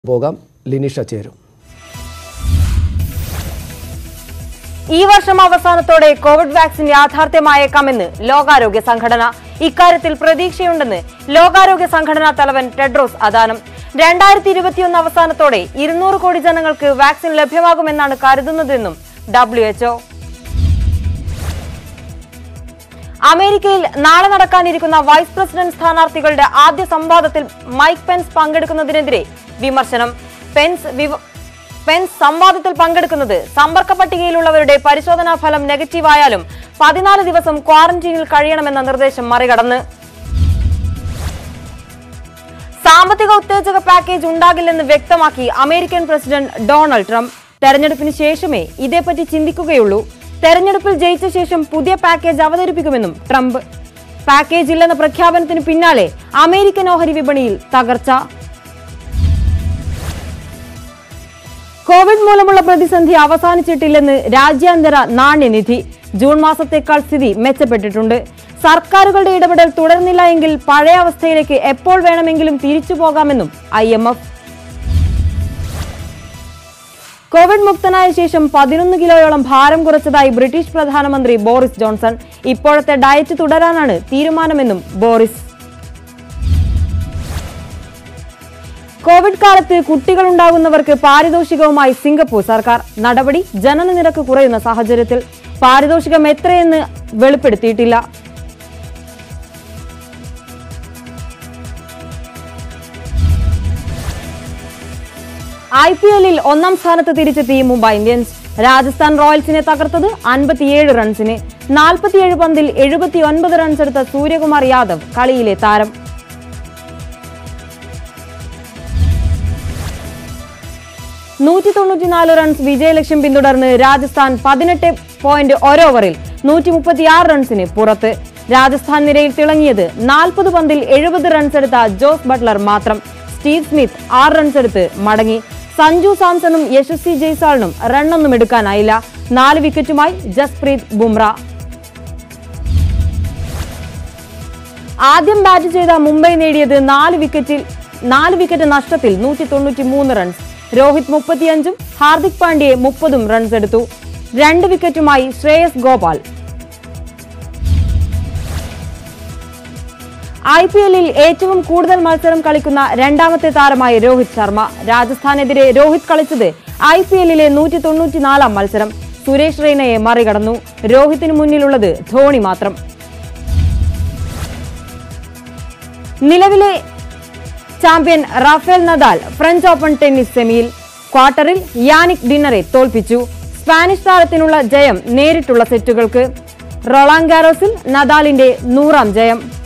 പോകാം ലിനിഷ ചേരും ഈ വർഷം അവസാനത്തോടെ കോവിഡ് വാക്സിൻ യാഥാർത്ഥ്യമായേക്കാമെന്ന് ലോകാരോഗ്യ സംഘടന ഇക്കാര്യത്തിൽ പ്രതീക്ഷയുണ്ടെന്ന് ലോകാരോഗ്യ സംഘടനാ തലവൻ ടെഡ്രോസ് അദാനം രണ്ടായിരത്തി ഇരുപത്തിയൊന്ന് അവസാനത്തോടെ ഇരുന്നൂറ് കോടി ജനങ്ങൾക്ക് വാക്സിൻ ലഭ്യമാകുമെന്നാണ് കരുതുന്നതെന്നും ഡബ്ല്യു എച്ച്ഒ അമേരിക്കയിൽ നാളെ നടക്കാനിരിക്കുന്ന വൈസ് പ്രസിഡന്റ് സ്ഥാനാർത്ഥികളുടെ ആദ്യ സംവാദത്തിൽ മൈക്ക് പെൻസ് പങ്കെടുക്കുന്നതിനെതിരെ വിമർശനം പെൻസ് വിവ- പെൻസ് സംവാദത്തിൽ പങ്കെടുക്കുന്നത് സമ്പർക്ക പട്ടികയിലുള്ളവരുടെ പരിശോധനാ ഫലം നെഗറ്റീവായാലും പതിനാല് ദിവസം ക്വാറന്റീനിൽ കഴിയണമെന്ന നിർദ്ദേശം മറികടന്ന് സാമ്പത്തിക ഉത്തേജക പാക്കേജ് ഉണ്ടാകില്ലെന്ന് വ്യക്തമാക്കി അമേരിക്കൻ പ്രസിഡന്റ് ഡൊണാൾഡ് ട്രംപ് തെരഞ്ഞെടുപ്പിന് ശേഷമേ ഇതേപ്പറ്റി ചിന്തിക്കുകയുള്ളൂ തെരഞ്ഞെടുപ്പിൽ ജയിച്ച ശേഷം പുതിയ പാക്കേജ് അവതരിപ്പിക്കുമെന്നും ട്രംപ് പാക്കേജ് ഇല്ലെന്ന പ്രഖ്യാപനത്തിന് പിന്നാലെ അമേരിക്കൻ ഓഹരി വിപണിയിൽ തകർച്ച കോവിഡ് മൂലമുള്ള പ്രതിസന്ധി അവസാനിച്ചിട്ടില്ലെന്ന് രാജ്യാന്തര നാണ്യനിധി ജൂൺ മാസത്തേക്കാൾ സ്ഥിതി മെച്ചപ്പെട്ടിട്ടുണ്ട് സർക്കാരുകളുടെ ഇടപെടൽ തുടർന്നില്ല എങ്കിൽ പഴയ അവസ്ഥയിലേക്ക് എപ്പോൾ വേണമെങ്കിലും തിരിച്ചു പോകാമെന്നും ഐ എം എഫ് കോവിഡ് മുക്തനായ ശേഷം പതിനൊന്ന് കിലോയോളം ഭാരം കുറച്ചതായി ബ്രിട്ടീഷ് പ്രധാനമന്ത്രി ബോറിസ് ജോൺസൺ ഇപ്പോഴത്തെ ഡയറ്റ് തുടരാനാണ് തീരുമാനമെന്നും ബോറിസ് കോവിഡ് കാലത്ത് കുട്ടികളുണ്ടാകുന്നവർക്ക് പാരിതോഷികവുമായി സിംഗപ്പൂർ സർക്കാർ നടപടി ജനന നിരക്ക് കുറയുന്ന സാഹചര്യത്തിൽ പാരിതോഷികം എത്രയെന്ന് വെളിപ്പെടുത്തിയിട്ടില്ല ഐ പി എല്ലിൽ ഒന്നാം സ്ഥാനത്ത് തിരിച്ചെത്തി മുംബൈ ഇന്ത്യൻസ് രാജസ്ഥാൻ റോയൽസിനെ തകർത്തത് അൻപത്തിയേഴ് റൺസിന് നാൽപ്പത്തിയേഴ് പന്തിൽ എഴുപത്തിയൊൻപത് റൺസ് എടുത്ത സൂര്യകുമാർ യാദവ് കളിയിലെ താരം നൂറ്റി തൊണ്ണൂറ്റിനാല് റൺസ് വിജയലക്ഷ്യം പിന്തുടർന്ന് രാജസ്ഥാൻ പതിനെട്ട് പോയിന്റ് ഓവറിൽ നൂറ്റി മുപ്പത്തിയാറ് റൺസിന് പുറത്ത് രാജസ്ഥാൻ നിരയിൽ തിളങ്ങിയത് നാൽപ്പത് പന്തിൽ എഴുപത് റൺസ് എടുത്ത ജോസ് ബട്ട്ലർ മാത്രം സ്റ്റീവ് സ്മിത്ത് ആറ് റൺസ് എടുത്ത് മടങ്ങി സഞ്ജു സാംസണും യശസ്വി ജയ്സാളിനും റണ്ണൊന്നും എടുക്കാനായില്ല നാല് വിക്കറ്റുമായി ജസ്പ്രീത് ബുംറ ആദ്യം ബാറ്റ് ചെയ്ത മുംബൈ നേടിയത് നാല് വിക്കറ്റിൽ നാല് വിക്കറ്റ് നഷ്ടത്തിൽ നൂറ്റി തൊണ്ണൂറ്റി മൂന്ന് റൺസ് രോഹിത് മുപ്പത്തിയഞ്ചും ഹാർദിക് പാണ്ഡ്യയെ മുപ്പതും റൺസ് എടുത്തു രണ്ട് വിക്കറ്റുമായി ശ്രേയസ് ഗോപാൽ ഐ പി എല്ലിൽ ഏറ്റവും കൂടുതൽ മത്സരം കളിക്കുന്ന രണ്ടാമത്തെ താരമായി രോഹിത് ശർമ്മ രാജസ്ഥാനെതിരെ രോഹിത് കളിച്ചത് ഐ പി എല്ലിലെ നൂറ്റി തൊണ്ണൂറ്റിനാലാം മത്സരം സുരേഷ് റെയ്നയെ മറികടന്നു രോഹിത്തിന് മുന്നിലുള്ളത് ധോണി മാത്രം നിലവിലെ champion Rafael Nadal French Open tennis സെമിയിൽ ക്വാർട്ടറിൽ യാനിക് ഡിന്നറെ തോൽപ്പിച്ചു സ്പാനിഷ് താരത്തിനുള്ള ജയം നേരിട്ടുള്ള സെറ്റുകൾക്ക് റൊളാങ്കാരോസിൽ നദാലിന്റെ നൂറാം ജയം